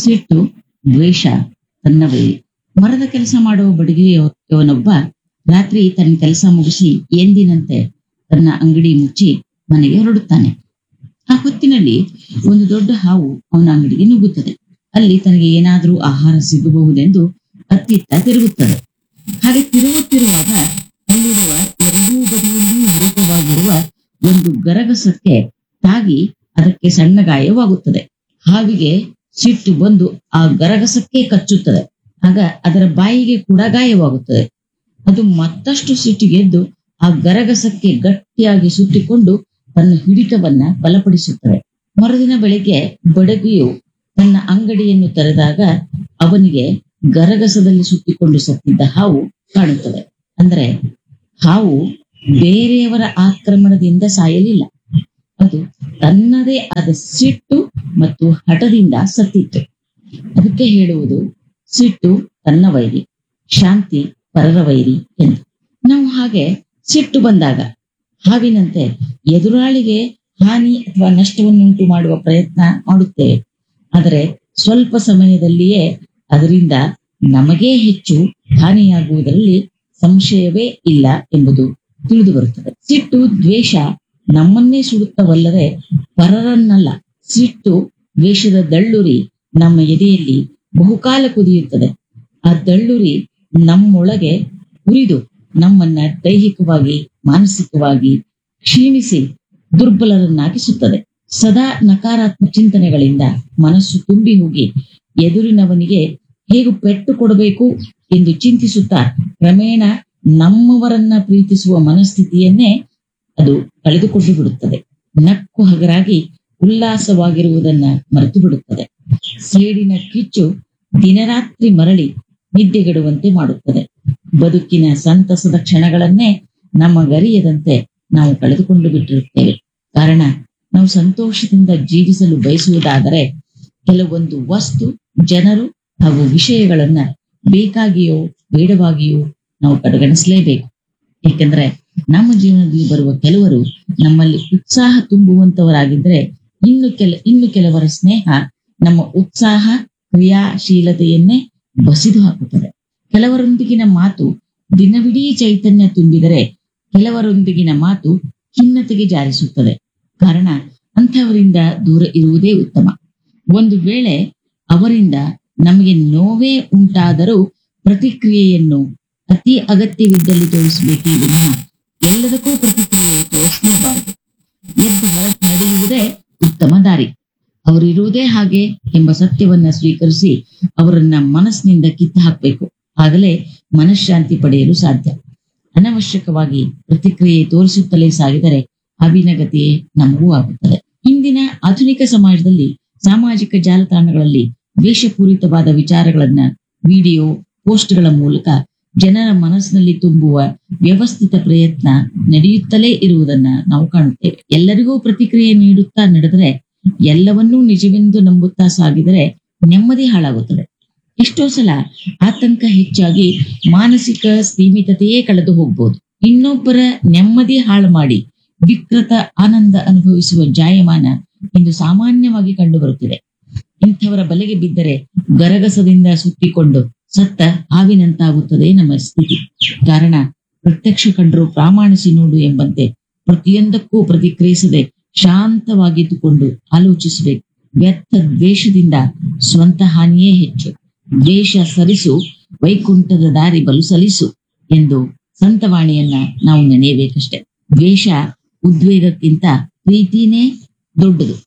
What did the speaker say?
ಸಿಟ್ಟು ದ್ವೇಷ ತನ್ನವೇ ಮರದ ಕೆಲಸ ಮಾಡುವ ಬಡಿಗೆಯವನೊಬ್ಬ ರಾತ್ರಿ ತನ್ನ ಕೆಲಸ ಮುಗಿಸಿ ಎಂದಿನಂತೆ ತನ್ನ ಅಂಗಡಿ ಮುಚ್ಚಿ ಮನೆಗೆ ಹೊರಡುತ್ತಾನೆ ಆ ಹೊತ್ತಿನಲ್ಲಿ ಒಂದು ದೊಡ್ಡ ಹಾವು ಅವನ ಅಂಗಡಿಗೆ ನುಗ್ಗುತ್ತದೆ ಅಲ್ಲಿ ತನಗೆ ಏನಾದರೂ ಆಹಾರ ಸಿಗಬಹುದೆಂದು ಅತ್ತಿತ್ತ ತಿರುಗುತ್ತದೆ ಹಾಗೆ ತಿರುಗುತ್ತಿರುವಾಗ ಅಲ್ಲಿರುವ ಎರಡೂ ಬದಿಯಲ್ಲಿಯೂ ವಿರೂಪವಾಗಿರುವ ಒಂದು ಗರಗಸಕ್ಕೆ ತಾಗಿ ಅದಕ್ಕೆ ಸಣ್ಣ ಗಾಯವಾಗುತ್ತದೆ ಹಾವಿಗೆ ಸಿಟ್ಟು ಬಂದು ಆ ಗರಗಸಕ್ಕೆ ಕಚ್ಚುತ್ತದೆ ಆಗ ಅದರ ಬಾಯಿಗೆ ಕೂಡ ಗಾಯವಾಗುತ್ತದೆ ಅದು ಮತ್ತಷ್ಟು ಸಿಟ್ಟಿಗೆದ್ದು ಆ ಗರಗಸಕ್ಕೆ ಗಟ್ಟಿಯಾಗಿ ಸುತ್ತಿಕೊಂಡು ತನ್ನ ಹಿಡಿತವನ್ನ ಬಲಪಡಿಸುತ್ತದೆ ಮರುದಿನ ಬೆಳಿಗ್ಗೆ ಬಡಗಿಯು ತನ್ನ ಅಂಗಡಿಯನ್ನು ತೆರೆದಾಗ ಅವನಿಗೆ ಗರಗಸದಲ್ಲಿ ಸುತ್ತಿಕೊಂಡು ಸತ್ತಿದ್ದ ಹಾವು ಕಾಣುತ್ತದೆ ಅಂದ್ರೆ ಹಾವು ಬೇರೆಯವರ ಆಕ್ರಮಣದಿಂದ ಸಾಯಲಿಲ್ಲ ಅದು ತನ್ನದೇ ಆದ ಸಿಟ್ಟು ಮತ್ತು ಹಠದಿಂದ ಸತ್ತಿತ್ತು ಅದಕ್ಕೆ ಹೇಳುವುದು ಸಿಟ್ಟು ತನ್ನ ವೈರಿ ಶಾಂತಿ ಪರರ ವೈರಿ ಎಂದು ನಾವು ಹಾಗೆ ಸಿಟ್ಟು ಬಂದಾಗ ಹಾವಿನಂತೆ ಎದುರಾಳಿಗೆ ಹಾನಿ ಅಥವಾ ನಷ್ಟವನ್ನುಂಟು ಮಾಡುವ ಪ್ರಯತ್ನ ಮಾಡುತ್ತೇವೆ ಆದರೆ ಸ್ವಲ್ಪ ಸಮಯದಲ್ಲಿಯೇ ಅದರಿಂದ ನಮಗೇ ಹೆಚ್ಚು ಹಾನಿಯಾಗುವುದರಲ್ಲಿ ಸಂಶಯವೇ ಇಲ್ಲ ಎಂಬುದು ತಿಳಿದು ಬರುತ್ತದೆ ಸಿಟ್ಟು ದ್ವೇಷ ನಮ್ಮನ್ನೇ ಸುಡುತ್ತವಲ್ಲದೆ ಪರರನ್ನಲ್ಲ ಸಿಟ್ಟು ದ್ವೇಷದ ದಳ್ಳುರಿ ನಮ್ಮ ಎದೆಯಲ್ಲಿ ಬಹುಕಾಲ ಕುದಿಯುತ್ತದೆ ಆ ದಳ್ಳುರಿ ನಮ್ಮೊಳಗೆ ಉರಿದು ನಮ್ಮನ್ನ ದೈಹಿಕವಾಗಿ ಮಾನಸಿಕವಾಗಿ ಕ್ಷೀಣಿಸಿ ದುರ್ಬಲರನ್ನಾಗಿಸುತ್ತದೆ ಸದಾ ನಕಾರಾತ್ಮಕ ಚಿಂತನೆಗಳಿಂದ ಮನಸ್ಸು ತುಂಬಿ ಹೋಗಿ ಎದುರಿನವನಿಗೆ ಹೇಗೆ ಪೆಟ್ಟು ಕೊಡಬೇಕು ಎಂದು ಚಿಂತಿಸುತ್ತಾ ಕ್ರಮೇಣ ನಮ್ಮವರನ್ನ ಪ್ರೀತಿಸುವ ಮನಸ್ಥಿತಿಯನ್ನೇ ಅದು ಕಳೆದುಕೊಂಡು ಬಿಡುತ್ತದೆ ನಕ್ಕು ಹಗರಾಗಿ ಉಲ್ಲಾಸವಾಗಿರುವುದನ್ನ ಮರೆತು ಬಿಡುತ್ತದೆ ಸೇಡಿನ ಕಿಚ್ಚು ದಿನರಾತ್ರಿ ಮರಳಿ ನಿದ್ದೆಗೆಡುವಂತೆ ಮಾಡುತ್ತದೆ ಬದುಕಿನ ಸಂತಸದ ಕ್ಷಣಗಳನ್ನೇ ನಮ್ಮ ಗರಿಯದಂತೆ ನಾವು ಕಳೆದುಕೊಂಡು ಬಿಟ್ಟಿರುತ್ತೇವೆ ಕಾರಣ ನಾವು ಸಂತೋಷದಿಂದ ಜೀವಿಸಲು ಬಯಸುವುದಾದರೆ ಕೆಲವೊಂದು ವಸ್ತು ಜನರು ಹಾಗೂ ವಿಷಯಗಳನ್ನ ಬೇಕಾಗಿಯೋ ಬೇಡವಾಗಿಯೋ ನಾವು ಕಡೆಗಣಿಸಲೇಬೇಕು ಏಕೆಂದ್ರೆ ನಮ್ಮ ಜೀವನದಲ್ಲಿ ಬರುವ ಕೆಲವರು ನಮ್ಮಲ್ಲಿ ಉತ್ಸಾಹ ತುಂಬುವಂತವರಾಗಿದ್ರೆ ಇನ್ನು ಕೆಲ ಇನ್ನು ಕೆಲವರ ಸ್ನೇಹ ನಮ್ಮ ಉತ್ಸಾಹ ಕ್ರಿಯಾಶೀಲತೆಯನ್ನೇ ಬಸಿದು ಹಾಕುತ್ತದೆ ಕೆಲವರೊಂದಿಗಿನ ಮಾತು ದಿನವಿಡೀ ಚೈತನ್ಯ ತುಂಬಿದರೆ ಕೆಲವರೊಂದಿಗಿನ ಮಾತು ಖಿನ್ನತೆಗೆ ಜಾರಿಸುತ್ತದೆ ಕಾರಣ ಅಂಥವರಿಂದ ದೂರ ಇರುವುದೇ ಉತ್ತಮ ಒಂದು ವೇಳೆ ಅವರಿಂದ ನಮಗೆ ನೋವೇ ಉಂಟಾದರೂ ಪ್ರತಿಕ್ರಿಯೆಯನ್ನು ಅತಿ ಅಗತ್ಯವಿದ್ದಲ್ಲಿ ತೋರಿಸಬೇಕೇ ವಿನಃ ಎಲ್ಲದಕ್ಕೂ ಪ್ರತಿಕ್ರಿಯೆ ತೋರಿಸಲೇಬಾರದು ಎದ್ದು ಹೊರ ನಡೆಯುವುದೇ ಉತ್ತಮ ದಾರಿ ಅವರಿರುವುದೇ ಹಾಗೆ ಎಂಬ ಸತ್ಯವನ್ನ ಸ್ವೀಕರಿಸಿ ಅವರನ್ನ ಮನಸ್ಸಿನಿಂದ ಕಿತ್ತು ಹಾಕಬೇಕು ಆಗಲೇ ಮನಃಶಾಂತಿ ಪಡೆಯಲು ಸಾಧ್ಯ ಅನವಶ್ಯಕವಾಗಿ ಪ್ರತಿಕ್ರಿಯೆ ತೋರಿಸುತ್ತಲೇ ಸಾಗಿದರೆ ಅಭಿನಗತಿಯೇ ನಮಗೂ ಆಗುತ್ತದೆ ಇಂದಿನ ಆಧುನಿಕ ಸಮಾಜದಲ್ಲಿ ಸಾಮಾಜಿಕ ಜಾಲತಾಣಗಳಲ್ಲಿ ದ್ವೇಷಪೂರಿತವಾದ ವಿಚಾರಗಳನ್ನ ವಿಡಿಯೋ ಪೋಸ್ಟ್ಗಳ ಮೂಲಕ ಜನರ ಮನಸ್ಸಿನಲ್ಲಿ ತುಂಬುವ ವ್ಯವಸ್ಥಿತ ಪ್ರಯತ್ನ ನಡೆಯುತ್ತಲೇ ಇರುವುದನ್ನ ನಾವು ಕಾಣುತ್ತೇವೆ ಎಲ್ಲರಿಗೂ ಪ್ರತಿಕ್ರಿಯೆ ನೀಡುತ್ತಾ ನಡೆದರೆ ಎಲ್ಲವನ್ನೂ ನಿಜವೆಂದು ನಂಬುತ್ತಾ ಸಾಗಿದರೆ ನೆಮ್ಮದಿ ಹಾಳಾಗುತ್ತದೆ ಎಷ್ಟೋ ಸಲ ಆತಂಕ ಹೆಚ್ಚಾಗಿ ಮಾನಸಿಕ ಸ್ಥೀಮಿತತೆಯೇ ಕಳೆದು ಹೋಗ್ಬೋದು ಇನ್ನೊಬ್ಬರ ನೆಮ್ಮದಿ ಹಾಳು ಮಾಡಿ ವಿಕೃತ ಆನಂದ ಅನುಭವಿಸುವ ಜಾಯಮಾನ ಇಂದು ಸಾಮಾನ್ಯವಾಗಿ ಕಂಡುಬರುತ್ತಿದೆ ಇಂಥವರ ಬಲೆಗೆ ಬಿದ್ದರೆ ಗರಗಸದಿಂದ ಸುತ್ತಿಕೊಂಡು ಸತ್ತ ಹಾವಿನಂತಾಗುತ್ತದೆ ನಮ್ಮ ಸ್ಥಿತಿ ಕಾರಣ ಪ್ರತ್ಯಕ್ಷ ಕಂಡರೂ ಪ್ರಾಮಾಣಿಸಿ ನೋಡು ಎಂಬಂತೆ ಪ್ರತಿಯೊಂದಕ್ಕೂ ಪ್ರತಿಕ್ರಿಯಿಸದೆ ಶಾಂತವಾಗಿದ್ದುಕೊಂಡು ಆಲೋಚಿಸಬೇಕು ವ್ಯರ್ಥ ದ್ವೇಷದಿಂದ ಸ್ವಂತ ಹಾನಿಯೇ ಹೆಚ್ಚು ದ್ವೇಷ ಸರಿಸು ವೈಕುಂಠದ ದಾರಿ ಬಲು ಸಲಿಸು ಎಂದು ಸಂತವಾಣಿಯನ್ನ ನಾವು ನೆನೆಯಬೇಕಷ್ಟೆ ದ್ವೇಷ ಉದ್ವೇಗಕ್ಕಿಂತ ಪ್ರೀತಿನೇ ದೊಡ್ಡದು